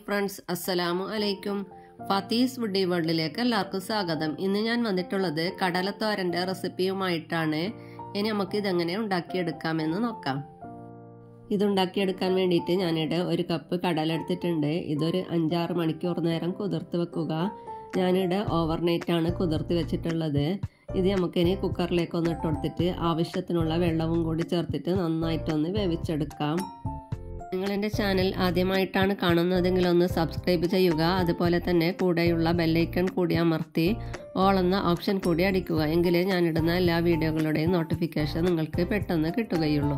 friends അസ്സലാമു അലൈക്കും ഫത്തീസ് woody വേൾഡിലേക്ക് എല്ലാവർക്കും സ്വാഗതം ഇന്ന് ഞാൻ വന്നിട്ടുള്ളത് കടലത്തോരൻ്റെ റെസിപ്പിയുമായിട്ടാണ് ഇനി നമുക്ക് ഇതെങ്ങനെ ഉണ്ടാക്കിയെടുക്കാമെന്ന് നോക്കാം ഇതുണ്ടാക്കിയെടുക്കാൻ വേണ്ടിയിട്ട് ഞാനിവിടെ ഒരു കപ്പ് കടല എടുത്തിട്ടുണ്ട് ഇതൊരു അഞ്ചാറ് മണിക്കൂർ നേരം കുതിർത്ത് വെക്കുക ഞാനിവിടെ ഓവർനൈറ്റാണ് കുതിർത്ത് വെച്ചിട്ടുള്ളത് ഇത് നമുക്കിനി കുക്കറിലേക്ക് ഒന്ന് ഇട്ട് കൊടുത്തിട്ട് ആവശ്യത്തിനുള്ള വെള്ളവും കൂടി ചേർത്തിട്ട് നന്നായിട്ടൊന്ന് വേവിച്ചെടുക്കാം നിങ്ങൾ എൻ്റെ ചാനൽ ആദ്യമായിട്ടാണ് കാണുന്നതെങ്കിൽ ഒന്ന് സബ്സ്ക്രൈബ് ചെയ്യുക അതുപോലെ തന്നെ കൂടെയുള്ള ബെല്ലൈക്കൺ കൂടി അമർത്തി ഓൾ എന്ന ഓപ്ഷൻ കൂടി അടിക്കുക എങ്കിലേ ഞാനിടുന്ന എല്ലാ വീഡിയോകളുടെയും നോട്ടിഫിക്കേഷൻ നിങ്ങൾക്ക് പെട്ടെന്ന് കിട്ടുകയുള്ളൂ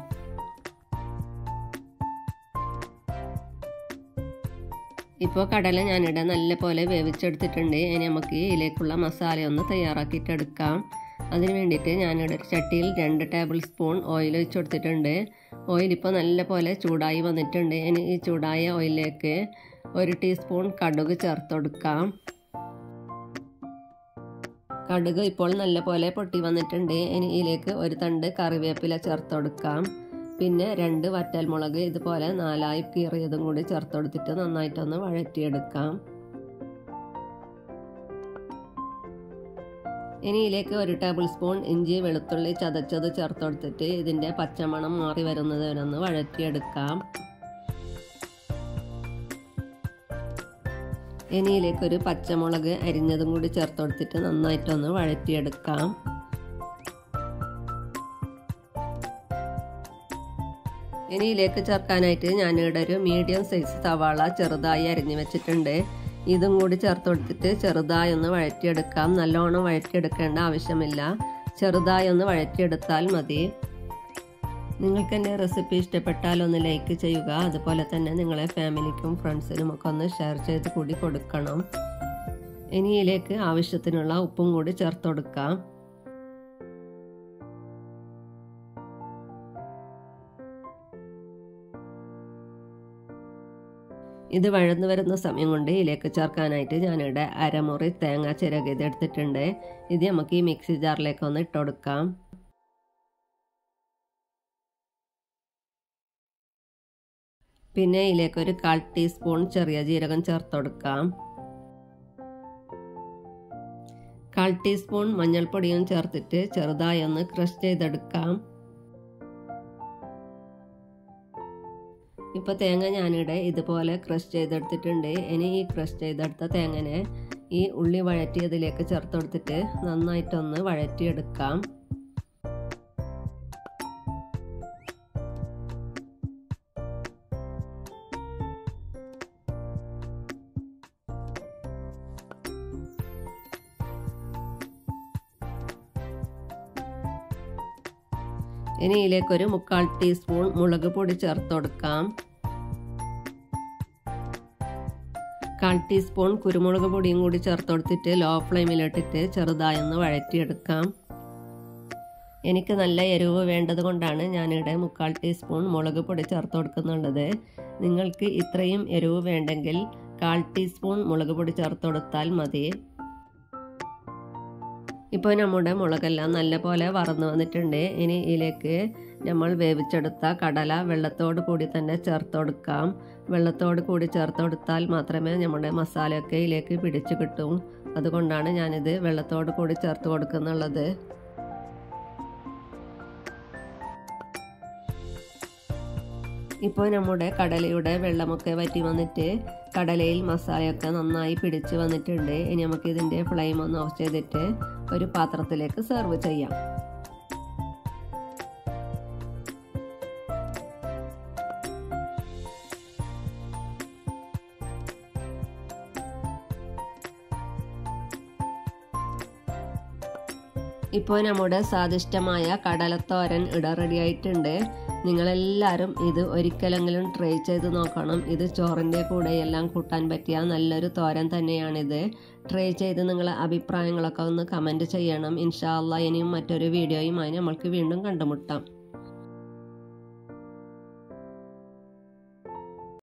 ഇപ്പോൾ കടല ഞാനിവിടെ നല്ല പോലെ വേവിച്ചെടുത്തിട്ടുണ്ട് ഇനി നമുക്ക് ഇതിലേക്കുള്ള മസാല ഒന്ന് തയ്യാറാക്കിയിട്ടെടുക്കാം അതിന് വേണ്ടിയിട്ട് ഞാനിവിടെ ഒരു ചട്ടിയിൽ രണ്ട് ടേബിൾ സ്പൂൺ ഓയിൽ ഒഴിച്ച് കൊടുത്തിട്ടുണ്ട് ഓയിൽ ഇപ്പോൾ നല്ല പോലെ ചൂടായി വന്നിട്ടുണ്ട് ഇനി ഈ ചൂടായ ഓയിലിലേക്ക് ഒരു ടീസ്പൂൺ കടുക് ചേർത്ത് കൊടുക്കാം കടുക് ഇപ്പോൾ നല്ല പോലെ പൊട്ടി വന്നിട്ടുണ്ട് ഇനി ഇതിലേക്ക് ഒരു തണ്ട് കറിവേപ്പില ചേർത്ത് കൊടുക്കാം പിന്നെ രണ്ട് വറ്റൽമുളക് ഇതുപോലെ നാലായി കീറിയതും കൂടി ചേർത്ത് കൊടുത്തിട്ട് നന്നായിട്ടൊന്ന് വഴറ്റിയെടുക്കാം ഇനി ഇതിലേക്ക് ഒരു ടേബിൾ സ്പൂൺ ഇഞ്ചി വെളുത്തുള്ളി ചതച്ചത് ചേർത്ത് കൊടുത്തിട്ട് ഇതിൻ്റെ പച്ചമണം മാറി വരുന്നത് വരെ ഒന്ന് വഴറ്റിയെടുക്കാം ഇനി ഇതിലേക്ക് ഒരു പച്ചമുളക് അരിഞ്ഞതും കൂടി ചേർത്ത് കൊടുത്തിട്ട് നന്നായിട്ടൊന്ന് വഴറ്റിയെടുക്കാം ഇനി ഇതിലേക്ക് ചേർക്കാനായിട്ട് ഞാനിവിടെ ഒരു മീഡിയം സൈസ് സവാള ചെറുതായി അരിഞ്ഞു വെച്ചിട്ടുണ്ട് ഇതും കൂടി ചേർത്ത് കൊടുത്തിട്ട് ചെറുതായി ഒന്ന് വഴറ്റിയെടുക്കാം നല്ലോണം വഴറ്റിയെടുക്കേണ്ട ആവശ്യമില്ല ചെറുതായി ഒന്ന് വഴറ്റിയെടുത്താൽ മതി നിങ്ങൾക്ക് എൻ്റെ റെസിപ്പി ഇഷ്ടപ്പെട്ടാൽ ഒന്ന് ലൈക്ക് ചെയ്യുക അതുപോലെ തന്നെ നിങ്ങളെ ഫാമിലിക്കും ഫ്രണ്ട്സിനും ഒക്കെ ഒന്ന് ഷെയർ ചെയ്ത് കൂടി കൊടുക്കണം ഇനി ഇതിലേക്ക് ആവശ്യത്തിനുള്ള ഉപ്പും കൂടി ചേർത്ത് കൊടുക്കാം ഇത് വഴന്നു വരുന്ന സമയം കൊണ്ട് ഇതിലേക്ക് ചേർക്കാനായിട്ട് ഞാനിവിടെ അരമുറി തേങ്ങ ചിരകിയത് എടുത്തിട്ടുണ്ട് ഇത് നമുക്ക് ഈ മിക്സി ജാറിലേക്ക് ഒന്ന് ഇട്ട് കൊടുക്കാം പിന്നെ ഇതിലേക്ക് ഒരു കാൽ ടീസ്പൂൺ ചെറിയ ജീരകം ചേർത്ത് കൊടുക്കാം കാൽ ടീസ്പൂൺ മഞ്ഞൾപ്പൊടിയും ചേർത്തിട്ട് ചെറുതായി ഒന്ന് ക്രഷ് ചെയ്തെടുക്കാം ഇപ്പോൾ തേങ്ങ ഞാനിവിടെ ഇതുപോലെ ക്രഷ് ചെയ്തെടുത്തിട്ടുണ്ട് ഇനി ഈ ക്രഷ് ചെയ്തെടുത്ത തേങ്ങനെ ഈ ഉള്ളി വഴറ്റിയതിലേക്ക് ചേർത്ത് കൊടുത്തിട്ട് നന്നായിട്ടൊന്ന് വഴറ്റിയെടുക്കാം ഇനി ഇതിലേക്കൊരു മുക്കാൽ ടീസ്പൂൺ മുളക് പൊടി ചേർത്ത് കൊടുക്കാം കാൽ ടീസ്പൂൺ കുരുമുളക് പൊടിയും കൂടി ചേർത്ത് കൊടുത്തിട്ട് ലോ ഫ്ലെയിമിലിട്ടിട്ട് ചെറുതായി ഒന്ന് വഴറ്റിയെടുക്കാം എനിക്ക് നല്ല എരിവ് വേണ്ടത് കൊണ്ടാണ് ഞാനിവിടെ മുക്കാൽ ടീസ്പൂൺ മുളക് പൊടി ചേർത്ത് കൊടുക്കുന്നുള്ളത് നിങ്ങൾക്ക് ഇത്രയും എരിവ് വേണ്ടെങ്കിൽ കാൽ ടീസ്പൂൺ മുളക് പൊടി ചേർത്ത് കൊടുത്താൽ മതി ഇപ്പോൾ നമ്മുടെ മുളകെല്ലാം നല്ലപോലെ വറന്നു വന്നിട്ടുണ്ട് ഇനി ഇതിലേക്ക് നമ്മൾ വേവിച്ചെടുത്ത കടല വെള്ളത്തോട് കൂടി തന്നെ ചേർത്ത് കൊടുക്കാം വെള്ളത്തോട് കൂടി ചേർത്ത് കൊടുത്താൽ മാത്രമേ നമ്മുടെ മസാലയൊക്കെ ഇതിലേക്ക് പിടിച്ചു കിട്ടും അതുകൊണ്ടാണ് ഞാനിത് വെള്ളത്തോട് കൂടി ചേർത്ത് കൊടുക്കുന്നുള്ളത് ഇപ്പോൾ നമ്മുടെ കടലയുടെ വെള്ളമൊക്കെ വറ്റി വന്നിട്ട് കടലയിൽ മസാലയൊക്കെ നന്നായി പിടിച്ച് വന്നിട്ടുണ്ട് ഇനി നമുക്ക് ഇതിൻ്റെ ഫ്ലെയിം ഒന്ന് ഓഫ് ചെയ്തിട്ട് ഒരു പാത്രത്തിലേക്ക് സെർവ് ചെയ്യാം ഇപ്പോൾ നമ്മുടെ സ്വാദിഷ്ടമായ കടലത്തോരൻ ഇട റെഡിയായിട്ടുണ്ട് നിങ്ങളെല്ലാവരും ഇത് ഒരിക്കലെങ്കിലും ട്രൈ ചെയ്ത് നോക്കണം ഇത് ചോറിൻ്റെ കൂടെ എല്ലാം കൂട്ടാൻ പറ്റിയ നല്ലൊരു തോരൻ തന്നെയാണിത് ട്രൈ ചെയ്ത് നിങ്ങളെ അഭിപ്രായങ്ങളൊക്കെ ഒന്ന് കമൻറ്റ് ചെയ്യണം ഇൻഷാല്ല ഇനിയും മറ്റൊരു വീഡിയോയുമായി നമ്മൾക്ക് വീണ്ടും കണ്ടുമുട്ടാം